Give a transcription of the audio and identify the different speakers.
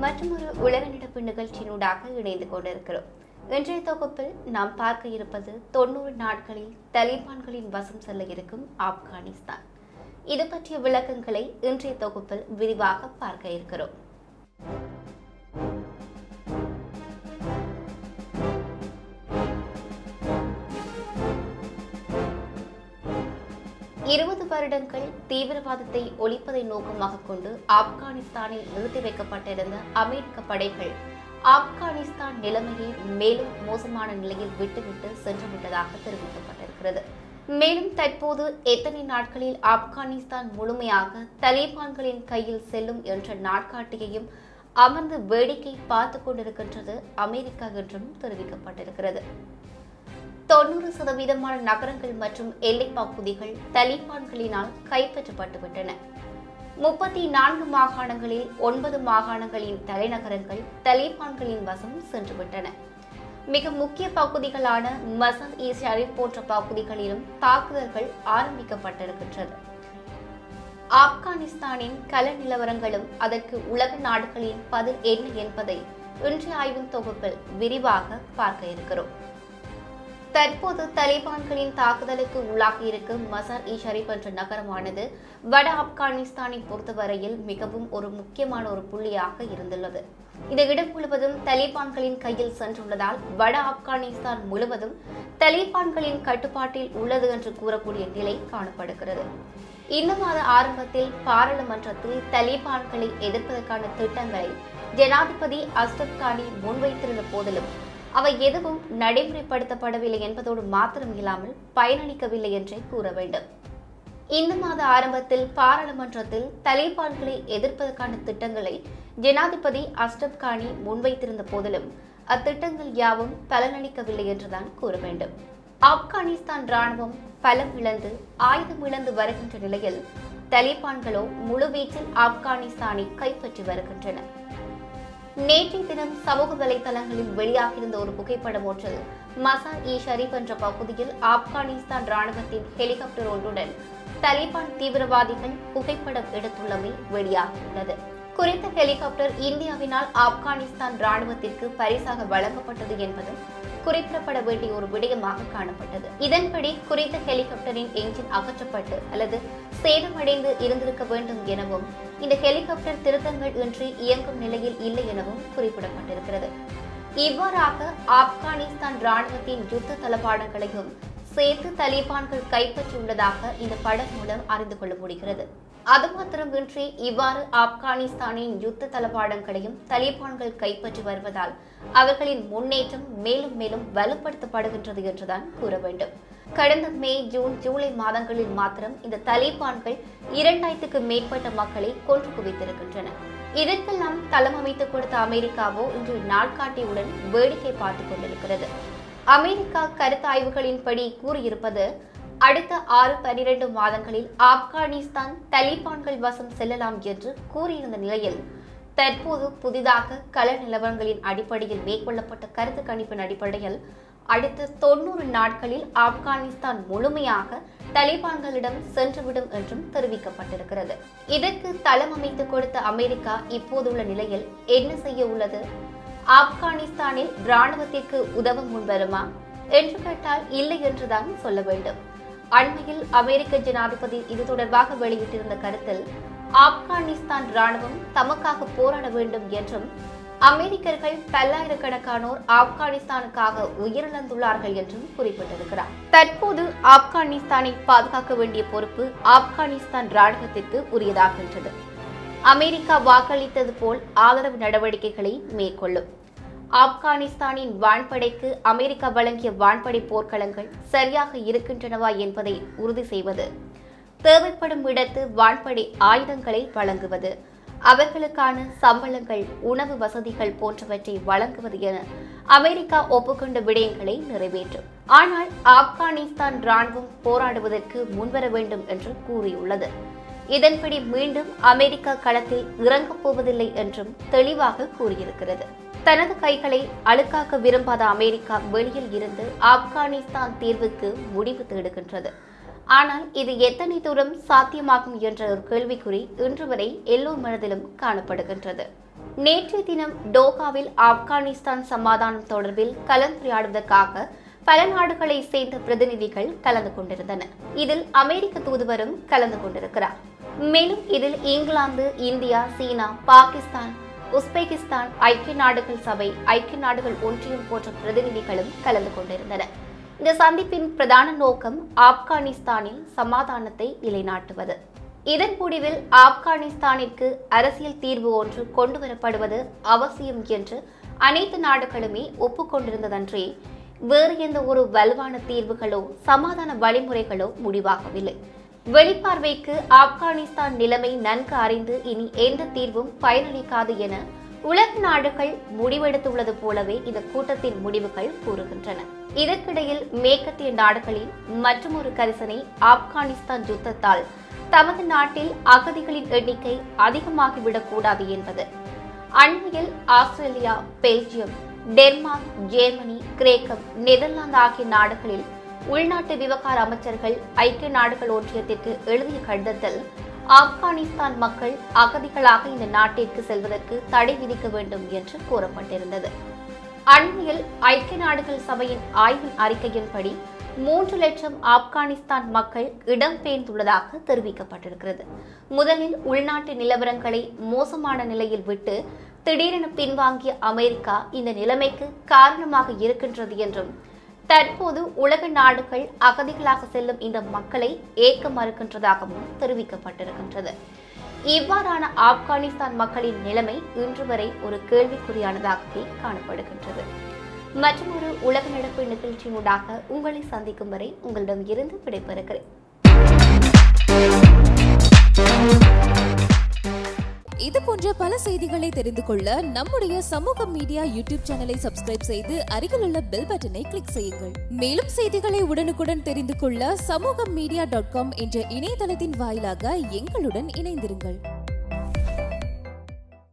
Speaker 1: மற்றொரு உலகநடப்பு நிகழ்ச்சியினூடாக இணைந்து கொண்டிருக்கிறோம் இன்றைய தொகுப்பில் நாம் பார்க்க இருப்பது தொண்ணூறு நாட்களில் தலிபான்களின் வசம் செல்ல இருக்கும் ஆப்கானிஸ்தான் இது பற்றிய விளக்கங்களை இன்றைய தொகுப்பில் விரிவாக பார்க்க இருக்கிறோம் இருபது வருடங்கள் தீவிரவாதத்தை ஒழிப்பதை நோக்கமாக கொண்டு ஆப்கானிஸ்தானில் நிறுத்தி வைக்கப்பட்டிருந்த அமெரிக்க படைகள் ஆப்கானிஸ்தான் நிலைமையை மேலும் மோசமான நிலையில் விட்டுவிட்டு சென்றுவிட்டதாக தெரிவிக்கப்பட்டிருக்கிறது மேலும் தற்போது எத்தனை நாட்களில் ஆப்கானிஸ்தான் முழுமையாக தலிபான்களின் கையில் செல்லும் என்ற நாட்காட்டியையும் அமர்ந்து வேடிக்கை பார்த்து கொண்டிருக்கின்றது அமெரிக்கா என்றும் தெரிவிக்கப்பட்டிருக்கிறது தொண்ணூறு சதவீதமான நகரங்கள் மற்றும் எல்லைப் பகுதிகள் தலிபான்களினால் கைப்பற்றப்பட்டுவிட்டன முப்பத்தி நான்கு மாகாணங்களில் ஒன்பது மாகாணங்களின் தலைநகரங்கள் தலிபான்களின் வசம் சென்றுவிட்டன மிக முக்கிய பகுதிகளான மசத் இ ஷரீப் போன்ற பகுதிகளிலும் தாக்குதல்கள் ஆரம்பிக்கப்பட்டிருக்கின்றது ஆப்கானிஸ்தானின் கள நிலவரங்களும் அதற்கு உலக நாடுகளின் பதில் என்ன என்பதை இன்றைய ஆய்வின் தொகுப்பில் விரிவாக பார்க்க இருக்கிறோம் தற்போது தலிபான்களின் தாக்குதலுக்கு உள்ளாகி இருக்கும் மசார் இ ஷரீப் என்ற நகரமானது வட ஆப்கானிஸ்தானை பொறுத்தவரையில் மிகவும் ஒரு முக்கியமான ஒரு புள்ளியாக இருந்துள்ளது இந்த இடம் முழுவதும் தலிபான்களின் கையில் சென்றுள்ளதால் வட ஆப்கானிஸ்தான் முழுவதும் தலிபான்களின் கட்டுப்பாட்டில் உள்ளது என்று கூறக்கூடிய நிலை காணப்படுகிறது இந்த மாத ஆரம்பத்தில் பாராளுமன்றத்தில் தலிபான்களை எதிர்ப்பதற்கான திட்டங்களை ஜனாதிபதி அஸ்ரப் கானி முன்வைத்திருந்த போதிலும் அவை எதுவும் நடைமுறைப்படுத்தப்படவில்லை என்பதோடு மாத்திரம் இல்லாமல் பயனளிக்கவில்லை என்றே கூற வேண்டும் இந்த மாத ஆரம்பத்தில் பாராளுமன்றத்தில் தலிபான்களை எதிர்ப்பதற்கான திட்டங்களை ஜனாதிபதி அஸ்ரப் கானி முன்வைத்திருந்த போதிலும் அத்திட்டங்கள் யாவும் பலனளிக்கவில்லை என்றுதான் கூற வேண்டும் ஆப்கானிஸ்தான் ராணுவம் பலம் இழந்து ஆயுதம் இழந்து வருகின்ற நிலையில் தலிபான்களோ முழுவீச்சில் ஆப்கானிஸ்தானை கைப்பற்றி வருகின்றன நேற்றைய தினம் சமூக வலைதளங்களில் வெளியாகியிருந்த ஒரு புகைப்படம் ஒன்றில் மசார் இ ஷரீப் என்ற பகுதியில் ஆப்கானிஸ்தான் ராணுவத்தின் ஹெலிகாப்டர் ஒன்றுடன் தலிபான் தீவிரவாதிகள் புகைப்படம் எடுத்துள்ளமை வெளியாகியுள்ளது குறித்த ஹெலிகாப்டர் இந்தியாவினால் ஆப்கானிஸ்தான் ராணுவத்திற்கு பரிசாக வழங்கப்பட்டது என்பதும் குறிப்பிடப்பட வேண்டிய ஒரு விடயமாக காணப்பட்டது இதன்படி குறித்த ஹெலிகாப்டரின் என்ஜின் அகற்றப்பட்டு அல்லது சேதமடைந்து இருந்திருக்க வேண்டும் எனவும் இந்த ஹெலிகாப்டர் திருத்தங்கள் இன்றி இயங்கும் நிலையில் இல்லை எனவும் குறிப்பிடப்பட்டிருக்கிறது இவ்வாறாக ஆப்கானிஸ்தான் ராணுவத்தின் யுத்த தளபாடங்களையும் சேர்த்து தலிபான்கள் கைப்பற்றியுள்ளதாக இந்த படம் மூலம் அறிந்து கொள்ள முடிகிறது அது மாத்திரமின்றி இவ்வாறு ஆப்கானிஸ்தானின் யுத்த தளபாடங்களையும் தலிபான்கள் கைப்பற்றி வருவதால் அவர்களின் முன்னேற்றம் மேலும் மேலும் வலுப்படுத்தப்படுகின்றது என்றுதான் கூற வேண்டும் கடந்த மே ஜூன் ஜூலை மாதங்களில் மாத்திரம் இந்த தலிபான்கள் இரண்டாயிரத்துக்கு மேற்பட்ட மக்களை கொன்று குவித்திருக்கின்றன இதற்கெல்லாம் தளம் அமைத்துக் கொடுத்த அமெரிக்காவோ இன்று நாட்காட்டியுடன் வேடிக்கை பார்த்துக் கொண்டிருக்கிறது அமெரிக்கா கருத்தாய்வுகளின்படி கூறியிருப்பது அடுத்த ஆறு பனிரெண்டு மாதங்களில் ஆப்கானிஸ்தான் தலிபான்கள் வசம் செல்லலாம் என்று கூறியிருந்த நிலையில் தற்போது புதிதாக கள நிலவரங்களின் அடிப்படையில் மேற்கொள்ளப்பட்ட கருத்து கணிப்பின் அடிப்படையில் அடுத்த தொண்ணூறு நாட்களில் ஆப்கானிஸ்தான் முழுமையாக தலிபான்களிடம் சென்றுவிடும் என்றும் தெரிவிக்கப்பட்டிருக்கிறது இதற்கு தளம் அமைத்துக் கொடுத்த அமெரிக்கா இப்போதுள்ள நிலையில் என்ன செய்ய உள்ளது ஆப்கானிஸ்தானில் ராணுவத்திற்கு உதவ முன்வருமா என்று கேட்டால் இல்லை என்றுதான் சொல்ல வேண்டும் அண்மையில் அமெரிக்க ஜனாதிபதி இது தொடர்பாக வெளியிட்டிருந்த கருத்தில் ஆப்கானிஸ்தான் ராணுவம் தமக்காக போராட வேண்டும் என்றும் அமெரிக்கர்கள் பல்லாயிரக்கணக்கானோர் ஆப்கானிஸ்தானுக்காக உயிரிழந்துள்ளார்கள் என்றும் குறிப்பிட்டிருக்கிறார் தற்போது ஆப்கானிஸ்தானை பாதுகாக்க வேண்டிய பொறுப்பு ஆப்கானிஸ்தான் ராணுவத்திற்கு உரியதாகின்றது அமெரிக்கா வாக்களித்தது போல் ஆதரவு நடவடிக்கைகளை மேற்கொள்ளும் ஆப்கானிஸ்தானின் வான்படைக்கு அமெரிக்கா வழங்கிய வான்படை போர்க்களங்கள் சரியாக இருக்கின்றனவா என்பதை உறுதி செய்வது தேவைப்படும் இடத்து வான்படை ஆயுதங்களை வழங்குவது அவர்களுக்கான சம்பளங்கள் உணவு வசதிகள் போன்றவற்றை வழங்குவது என அமெரிக்கா ஒப்புக்கொண்ட விடயங்களை நிறைவேற்றும் ஆனால் ஆப்கானிஸ்தான் ராணுவம் போராடுவதற்கு முன்வர வேண்டும் என்று கூறியுள்ளது இதன்படி மீண்டும் அமெரிக்கா களத்தில் இறங்கப் போவதில்லை என்றும் தெளிவாக கூறியிருக்கிறது தனது கைகளை அழுக்காக்க விரும்பாத அமெரிக்கா வெளியில் இருந்து ஆப்கானிஸ்தான் தீர்வுக்கு முடிவு தேடுகின்றது ஆனால் இது எத்தனை தூரம் சாத்தியமாகும் என்ற ஒரு கேள்விக்குறி இன்று வரை எல்லோர் மனதிலும் காணப்படுகின்றது நேற்றைய தினம் டோகாவில் ஆப்கானிஸ்தான் சமாதானம் தொடர்பில் கலந்துரையாடுவதற்காக பல நாடுகளை சேர்ந்த பிரதிநிதிகள் கலந்து கொண்டிருந்தனர் இதில் அமெரிக்க தூதுவரும் கலந்து கொண்டிருக்கிறார் மேலும் இதில் இங்கிலாந்து இந்தியா சீனா பாகிஸ்தான் உஸ்பெகிஸ்தான் ஐக்கிய நாடுகள் சபை ஐக்கிய நாடுகள் ஒன்றியம் போன்ற பிரதிநிதிகளும் கலந்து கொண்டிருந்தனர் இந்த சந்திப்பின் பிரதான நோக்கம் ஆப்கானிஸ்தானில் சமாதானத்தை நிலைநாட்டுவது இதன் முடிவில் ஆப்கானிஸ்தானிற்கு அரசியல் தீர்வு ஒன்று கொண்டுவரப்படுவது அவசியம் என்று அனைத்து நாடுகளுமே ஒப்புக்கொண்டிருந்ததன்றே வேறு எந்த ஒரு வலுவான தீர்வுகளோ சமாதான வழிமுறைகளோ முடிவாகவில்லை வெளிப்பார்வைக்கு ஆப்கானிஸ்தான் நிலைமை நன்கு அறிந்து இனி எந்த தீர்வும் பயனளிக்காது என உலக நாடுகள் முடிவெடுத்துள்ளது போலவே இந்த கூட்டத்தின் முடிவுகள் கூறுகின்றன இதற்கிடையில் மேற்கத்திய நாடுகளின் மற்றொரு கரிசனை ஆப்கானிஸ்தான் யுத்தத்தால் தமது நாட்டில் அகதிகளின் எண்ணிக்கை அதிகமாகிவிடக் கூடாது என்பது அண்மையில் ஆஸ்திரேலியா பெல்ஜியம் டென்மார்க் ஜெர்மனி கிரேக்கம் நெதர்லாந்து ஆகிய நாடுகளில் உள்நாட்டு விவகார அமைச்சர்கள் ஐக்கிய நாடுகள் ஒன்றியத்திற்கு எழுதிய கடிதத்தில் ஆப்கானிஸ்தான் மக்கள் அகதிகளாக இந்த நாட்டிற்கு செல்வதற்கு தடை விதிக்க வேண்டும் என்று கூறப்பட்டிருந்தது அண்மையில் ஐக்கிய நாடுகள் சபையின் ஆய்வின் அறிக்கையின்படி மூன்று லட்சம் ஆப்கானிஸ்தான் மக்கள் இடம்பெயர்ந்துள்ளதாக தெரிவிக்கப்பட்டிருக்கிறது முதலில் உள்நாட்டு நிலவரங்களை மோசமான நிலையில் விட்டு திடீரென பின்வாங்கிய அமெரிக்கா இந்த நிலைமைக்கு காரணமாக இருக்கின்றது என்றும் தற்போது உலக நாடுகள் அகதிகளாக செல்லும் இந்த மக்களை ஏற்க மறுக்கின்றதாகவும் தெரிவிக்கப்பட்டிருக்கின்றது இவ்வாறான ஆப்கானிஸ்தான் மக்களின் நிலைமை இன்று வரை ஒரு கேள்விக்குறியானதாகவே காணப்படுகின்றது மற்றும் ஒரு உலக நடப்பு நிகழ்ச்சியினூடாக உங்களை சந்திக்கும் வரை உங்களிடம் இருந்து விடைபெறுகிறேன்
Speaker 2: இது போன்ற பல செய்திகளை தெரிந்து கொள்ள நம்முடைய சமூக மீடியா யூடியூப் சேனலை சப்ஸ்கிரைப் செய்து அருகிலுள்ள பெல் பட்டனை கிளிக் செய்யுங்கள் மேலும் செய்திகளை உடனுக்குடன் தெரிந்து கொள்ள சமூக மீடியா டாட் காம் என்ற இணையதளத்தின் வாயிலாக எங்களுடன் இணைந்திருங்கள்